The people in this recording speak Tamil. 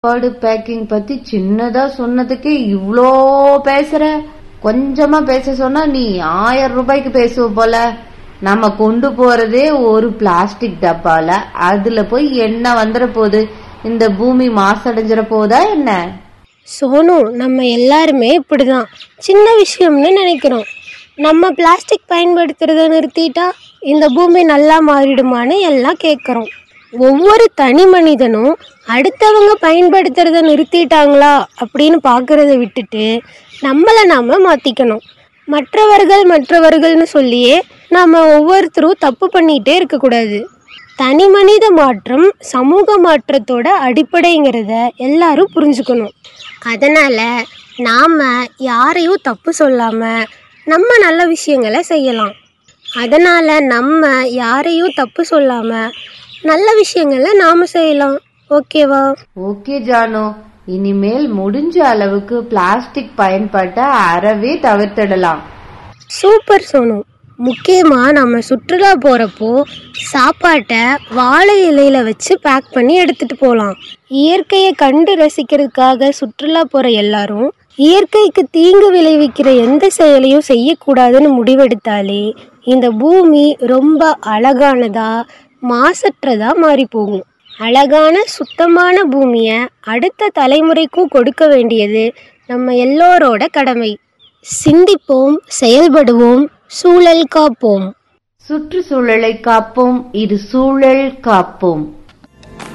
சாப்பாடு பேக்கிங் பத்தி சின்னதா சொன்னதுக்கே இவ்ளோ பேசுற கொஞ்சமா பேச சொன்னா நீ ஆயிரம் ரூபாய்க்கு பேசுவ போல நம்ம கொண்டு போறதே ஒரு பிளாஸ்டிக் டப்பால அதுல போய் என்ன வந்துட போகுது இந்த பூமி மாசடைஞ்சிட போதா என்ன சோனு நம்ம எல்லாருமே இப்படிதான் சின்ன விஷயம்னு நினைக்கிறோம் நம்ம பிளாஸ்டிக் பயன்படுத்துறத நிறுத்திட்டா இந்த பூமி நல்லா மாறிடுமான்னு எல்லாம் கேட்குறோம் ஒவ்வொரு தனி மனிதனும் அடுத்தவங்க பயன்படுத்துறத நிறுத்திட்டாங்களா அப்படின்னு பார்க்கறத விட்டுட்டு நம்மளை நாம மாற்றிக்கணும் மற்றவர்கள் மற்றவர்கள்னு சொல்லியே நாம் ஒவ்வொருத்தரும் தப்பு பண்ணிகிட்டே இருக்கக்கூடாது தனி மனித மாற்றம் சமூக மாற்றத்தோட அடிப்படைங்கிறத எல்லாரும் புரிஞ்சுக்கணும் அதனால நாம யாரையும் தப்பு சொல்லாம நம்ம நல்ல விஷயங்களை செய்யலாம் அதனால நம்ம யாரையும் தப்பு சொல்லாம நல்ல விஷயங்களை நாம செய்யலாம் ஓகேவா ஓகே ஜானு இனிமேல் முடிஞ்ச அளவுக்கு பிளாஸ்டிக் பயன்பாட்டை அறவே தவிர்த்திடலாம் சூப்பர் சோனு முக்கியமாக நம்ம சுற்றுலா போகிறப்போ சாப்பாட்டை வாழை இலையில வச்சு பேக் பண்ணி எடுத்துட்டு போகலாம் இயற்கையை கண்டு ரசிக்கிறதுக்காக சுற்றுலா போகிற எல்லாரும் இயற்கைக்கு தீங்கு விளைவிக்கிற எந்த செயலையும் செய்யக்கூடாதுன்னு முடிவெடுத்தாலே இந்த பூமி ரொம்ப அழகானதா மாசற்றதா மாறி போகும் அழகான சுத்தமான பூமியை அடுத்த தலைமுறைக்கும் கொடுக்க வேண்டியது நம்ம எல்லோரோட கடமை சிந்திப்போம் செயல்படுவோம் சூழல் காப்போம் சுற்றுச்சூழலை காப்போம் இது சூழல் காப்போம்